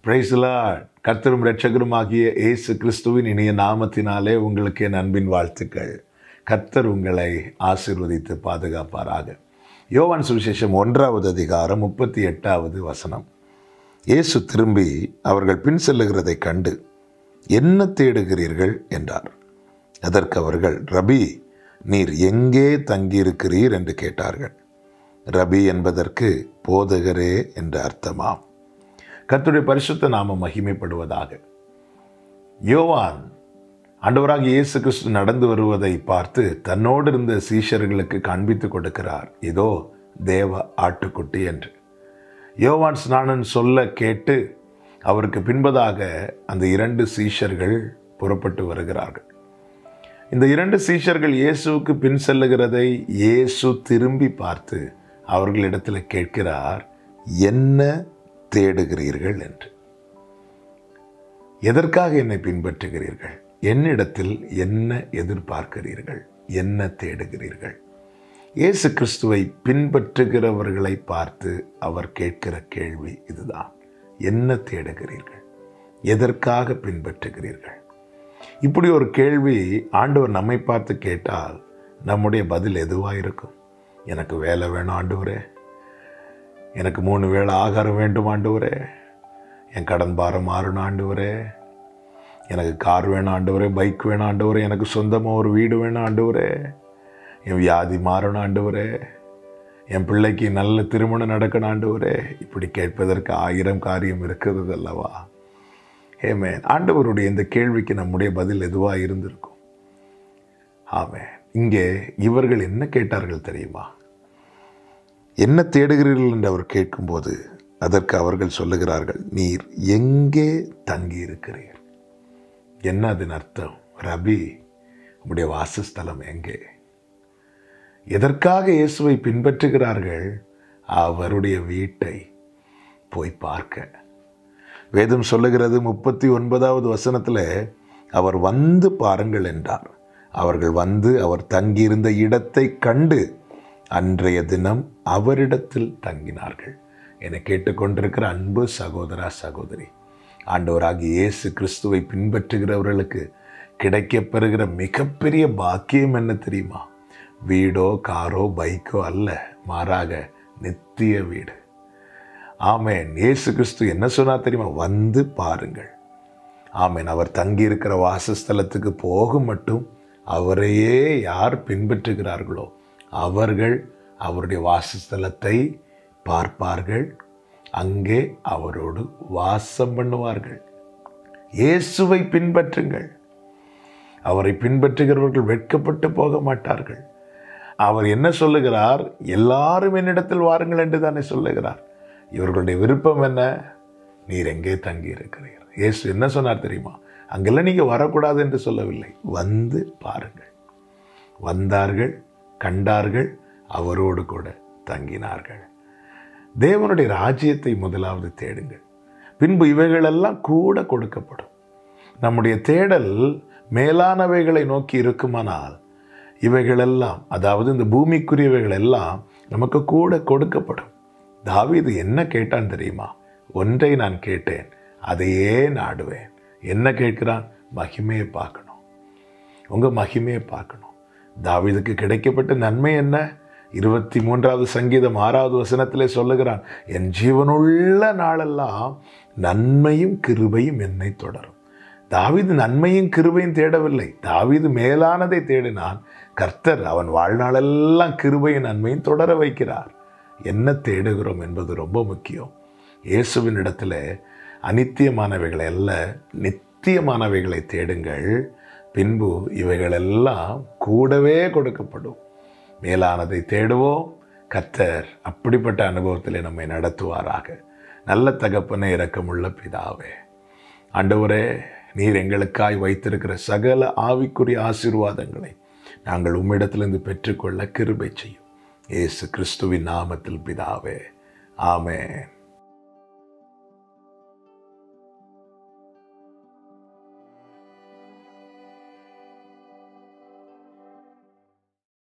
பிரைஸ்லா கர்த்தரும் இரட்சகரும் ஆகிய இயேசு கிறிஸ்துவின் இனிய நாமத்தினாலே உங்களுக்கு என் அன்பின் வாழ்த்துக்கள் கர்த்தர் உங்களை ஆசீர்வதித்து பாதுகாப்பாராக யோவான் சுவிசேஷம் ஒன்றாவது அதிகாரம் முப்பத்தி எட்டாவது வசனம் இயேசு திரும்பி அவர்கள் பின் செல்லுகிறதைக் கண்டு என்ன தேடுகிறீர்கள் என்றார் அதற்கு அவர்கள் ரபி நீர் எங்கே தங்கியிருக்கிறீர் என்று கேட்டார்கள் ரபி என்பதற்கு போதகரே என்று அர்த்தமாம் கர்த்தருடைய பரிசுத்த நாமம் மகிமைப்படுவதாக யோவான் ஆண்டவராக இயேசு கிறிஸ்து நடந்து வருவதை பார்த்து தன்னோடு இருந்த சீஷர்களுக்கு காண்பித்து கொடுக்கிறார் இதோ தேவ ஆட்டுக்குட்டி என்று யோவான் ஸ்நானன் சொல்ல கேட்டு அவருக்கு பின்பதாக அந்த இரண்டு சீஷர்கள் புறப்பட்டு வருகிறார்கள் இந்த இரண்டு சீஷர்கள் இயேசுவுக்கு பின் செல்லுகிறதை இயேசு திரும்பி பார்த்து அவர்களிடத்தில் கேட்கிறார் என்ன தேடுகிறீர்கள் என்று எதற்காக என்னை பின்பற்றுகிறீர்கள் என்னிடத்தில் என்ன எதிர்பார்க்கிறீர்கள் என்ன தேடுகிறீர்கள் இயேசு கிறிஸ்துவை பின்பற்றுகிறவர்களை பார்த்து அவர் கேட்கிற கேள்வி இதுதான் என்ன தேடுகிறீர்கள் எதற்காக பின்பற்றுகிறீர்கள் இப்படி ஒரு கேள்வி ஆண்டவர் நம்மை பார்த்து கேட்டால் நம்முடைய பதில் எதுவாக இருக்கும் எனக்கு வேலை வேணும் ஆண்டவரே எனக்கு மூணு வேளை ஆகாரம் வேண்டும் ஆண்டவரே என் கடன் பாரம் மாறணும் ஆண்டவரே எனக்கு கார் வேணும் ஆண்டவரே பைக் வேணும் ஆண்டவரே எனக்கு சொந்தமாக ஒரு வீடு வேணும் ஆண்டவரே என் வியாதி மாறணும் ஆண்டவரே என் பிள்ளைக்கு நல்ல திருமணம் நடக்கணும் ஆண்டவரே இப்படி கேட்பதற்கு ஆயிரம் காரியம் இருக்கிறது அல்லவா ஏமே ஆண்டவருடைய இந்த கேள்விக்கு நம்முடைய பதில் எதுவாக இருந்திருக்கும் ஆமே இங்கே இவர்கள் என்ன கேட்டார்கள் தெரியுமா என்ன தேடுகிறீர்கள் என்று அவர் கேட்கும்போது அதற்கு அவர்கள் சொல்லுகிறார்கள் நீர் எங்கே தங்கி இருக்கிறீர் என்ன அதன் அர்த்தம் ரபி உடைய வாசஸ்தலம் எங்கே எதற்காக இயேசுவை பின்பற்றுகிறார்கள் அவருடைய வீட்டை போய் பார்க்க வேதம் சொல்லுகிறது முப்பத்தி ஒன்பதாவது வசனத்தில் அவர் வந்து பாருங்கள் என்றார் அவர்கள் வந்து அவர் தங்கியிருந்த இடத்தை கண்டு அன்றைய தினம் அவரிடத்தில் தங்கினார்கள் என கேட்டுக்கொண்டிருக்கிற அன்பு சகோதரா சகோதரி ஆண்டவராகி இயேசு கிறிஸ்துவை பின்பற்றுகிறவர்களுக்கு கிடைக்கப்பெறுகிற மிகப்பெரிய பாக்கியம் என்ன தெரியுமா வீடோ காரோ பைக்கோ அல்ல மாறாக நித்திய வீடு ஆமேன் இயேசு கிறிஸ்து என்ன சொன்னார் தெரியுமா வந்து பாருங்கள் ஆமேன் அவர் தங்கியிருக்கிற வாசஸ்தலத்துக்கு போக மட்டும் அவரையே யார் பின்பற்றுகிறார்களோ அவர்கள் அவருடைய வாசஸ்தலத்தை பார்ப்பார்கள் அங்கே அவரோடு வாசம் பண்ணுவார்கள் இயேசுவை பின்பற்றுங்கள் அவரை பின்பற்றுகிறவர்கள் வெட்கப்பட்டு போக மாட்டார்கள் அவர் என்ன சொல்லுகிறார் எல்லாரும் என்னிடத்தில் வாருங்கள் என்று தானே சொல்லுகிறார் இவர்களுடைய விருப்பம் என்ன நீர் எங்கே தங்கி இருக்கிறீர் இயேசு என்ன சொன்னார் தெரியுமா அங்கெல்லாம் நீங்கள் வரக்கூடாது என்று சொல்லவில்லை வந்து பாருங்கள் வந்தார்கள் கண்டார்கள் அவரோடு கூட தங்கினார்கள் தேவனுடைய ராஜ்யத்தை முதலாவது தேடுங்கள் பின்பு இவைகளெல்லாம் கூட கொடுக்கப்படும் நம்முடைய தேடல் மேலானவைகளை நோக்கி இருக்குமானால் இவைகளெல்லாம் அதாவது இந்த பூமிக்குரியவைகள் எல்லாம் நமக்கு கூட கொடுக்கப்படும் தாவீது என்ன கேட்டான் தெரியுமா ஒன்றை நான் கேட்டேன் அதையே நாடுவேன் என்ன கேட்கிறான் மகிமையை பார்க்கணும் உங்கள் மகிமையை பார்க்கணும் தாவீதுக்கு கிடைக்கப்பட்ட நன்மை என்ன இருபத்தி மூன்றாவது சங்கீதம் ஆறாவது வசனத்திலே சொல்லுகிறான் என் ஜீவனுள்ள நாளெல்லாம் நன்மையும் கிருபையும் என்னை தொடரும் தாவீது நன்மையும் கிருபையும் தேடவில்லை தாவீது மேலானதை தேடினான் கர்த்தர் அவன் வாழ்நாளெல்லாம் கிருபையும் நன்மையும் தொடர வைக்கிறார் என்ன தேடுகிறோம் என்பது ரொம்ப முக்கியம் இயேசுவின் இடத்துல அனித்தியமானவைகளை அல்ல நித்தியமானவைகளை தேடுங்கள் பின்பு இவைகளெல்லாம் கூடவே கொடுக்கப்படும் மேலானதை தேடுவோம் கர்த்தர் அப்படிப்பட்ட அனுபவத்தில் நம்மை நடத்துவாராக நல்ல தகப்பனை இரக்கமுள்ள பிதாவே ஆண்டவரே நீர் எங்களுக்காய் வைத்திருக்கிற சகல ஆவிக்குரிய ஆசீர்வாதங்களை நாங்கள் உம்மிடத்திலிருந்து பெற்றுக்கொள்ள கிருபை செய்யும் இயேசு கிறிஸ்துவின் நாமத்தில் பிதாவே ஆமென்